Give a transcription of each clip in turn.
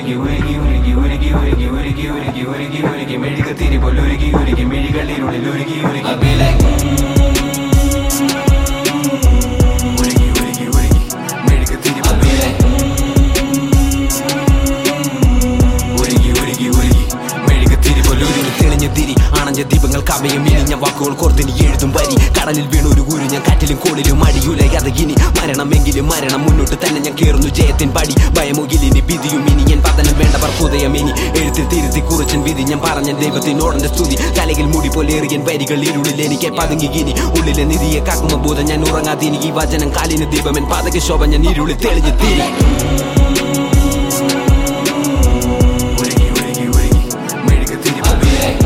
ഉരുകി ഉരുകി ഉരുകി ഉരുകി ഉരുകി ഉരുകി ഉരുകി ഉരുകി ഉരുകി മെഴുകത്തിരി പൊല്ലുരുകി ഉരുകി മിഴികളിനുള്ളിൽ ഉരുകി ഉരുകി I be like, ഉരുകി ഉരുകി ഉരുകി മെഴുകത്തിരി പൊല്ലുരുകി ഉരുകി ഉരുകി ഉരുകി മെഴുകത്തിരി പൊല്ലുരുകി തെളിഞ്ഞ തിരി അണഞ്ഞ ദീപങ്ങൾ കവയും ഇനിഞ്ഞ വാക്കുകൾ കോർത്തിനി എഴുതും വരി കടലിൽ വീണൊരു ഗുരു ഞാൻ കാറ്റിലും കോളിലും അടിയുലയാതെ ഇനി മരണമെങ്കിലും മരണം മുന്നോട്ട് തന്നെ ഞാൻ കേറുന്നു ജയത്തിൻ പടി ഭയമുകിലിനി വിധിയും ഇനി ഞാൻ പതനം വേണ്ടവർ ഹൃദയം ഇനി എഴുത്തിൽ തിരുത്തി കുറിച്ചൻ വിധി ഞാൻ പറഞ്ഞ ദൈവത്തിനോടന്റെ സ്തുതി തലയിൽ മുടി പോലെ എറിയൻ വരികൾ ഇരുളിൽ എനിക്ക് പതുങ്ങി ഇനി ഉള്ളിലെ നിധിയെ കാക്കുമ ബോധം ഞാൻ ഉറങ്ങാതിനി ഈ വചനം കാലിന് ദീപമൻ പാതക ശോഭ ഞാൻ ഇരുളിൽ തെളിഞ്ഞ് തിരി ഉരുകി ഉരുകി ഉരുകി മെഴുകത്തിരി പൊല്ലുരുകി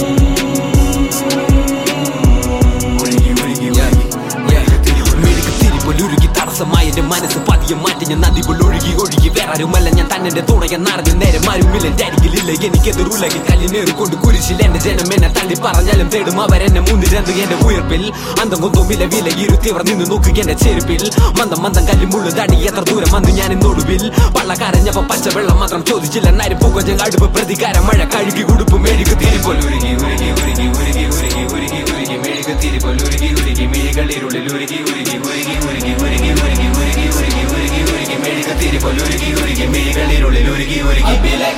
ഉരുകി ഉരുകി ഉരുകി മെഴുകത്തിരി പൊല്ലുരുകി തിരിപ്പൊലുരുകി തടസ്സമായ എന്റെ മനസ്സ് പതിയെ മാറ്റി ഞാൻ നദി ഒഴുകി ഒഴുകി വേറാരുമല്ല ഞാൻ തന്നെ തുണയ നടഞ്ഞ നേരെ മാരുമില്ല എന്റെ അരികിലില്ല എനിക്കെതിരുലകിൽ കല്ലിനേറി കൊണ്ട് കുരിശിൽ എന്റെ ജനം എന്നെ തള്ളി പറഞ്ഞാലും തേടും അവരെന്നെ മുന്നിരന്ത് എന്റെ ഉയർപ്പിൽ അന്തം കൊന്തുമില്ല വില ഇരുത്തിയവർ നിന്ന് നോക്കുക എന്റെ ചെരുപ്പിൽ മന്ദം മന്ദം കല്ലിമുള്ളു തടി എത്ര ദൂരം വന്നു ഞാൻ ഇന്നൊടുവിൽ പള്ളക്കാരഞ്ഞപ്പോ പച്ചവെള്ളം മാത്രം ചോദിച്ചില്ല നരി പുകഞ്ഞ അടുപ്പ് പ്രതികാരം മഴ കഴുകി ഉടുപ്പ് മെഴുകു തിരിപ്പൊല്ലു ഉരുകി ഉരുകി ഉരുകി ഉരുകി ഉരുകി ഉരുകി ഉരുകി മെഴുകത്തിരി പൊല്ലുരുകി ഉരുകി മിഴികളിരുള്ളിൽ ഉരുകി ഉരുകി ഉരുകി ഉരുകി ഉരുകി ഉരുകി ഉരുകി ഉരുകി ഉരുകി ഉരുകി മെഴുകത്തിരി പൊല്ലുരുകി ഉരുകി മിഴികളിരുള്ളിൽ ഉരുകി ഉരുകി I be like,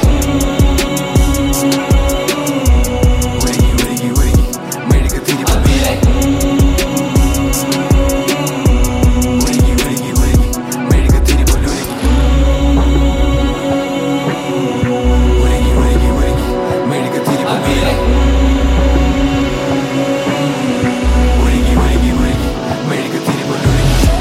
ഉരുകി ഉരുകി ഉരുകി മെഴുകത്തിരി പൊല്ലുരുകി ഉരുകി ഉരുകി ഉരുകി മെഴുകത്തിരി പൊല്ലുരുകി ഉരുകി ഉരുകി ഉരുകി മെഴുകത്തിരി പൊല്ലുരുകി ഉരുകി ഉരുകി ഉരുകി മെഴുകത്തിരി പൊല്ലുരുകി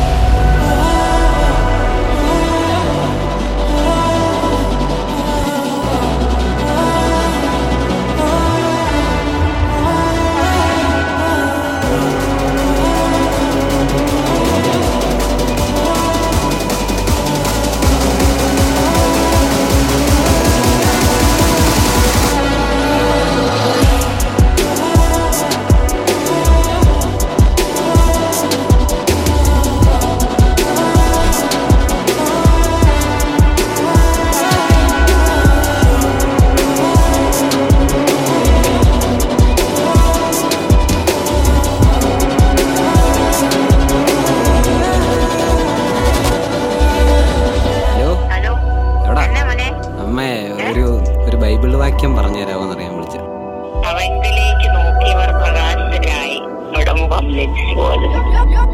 ഹലോ ഹലോ എവിടാ എന്നാ മോനെ അമ്മേ ഒരു ഒരു ബൈബിൾ വാക്യം പറഞ്ഞു തരാമോന്നറിയാൻ വിളിച്ചത് അവങ്കിലേക്ക് നോക്കിയവർ പ്രകാശിതരായി അവിടെ മുഖം ലഭിച്ചു പോലും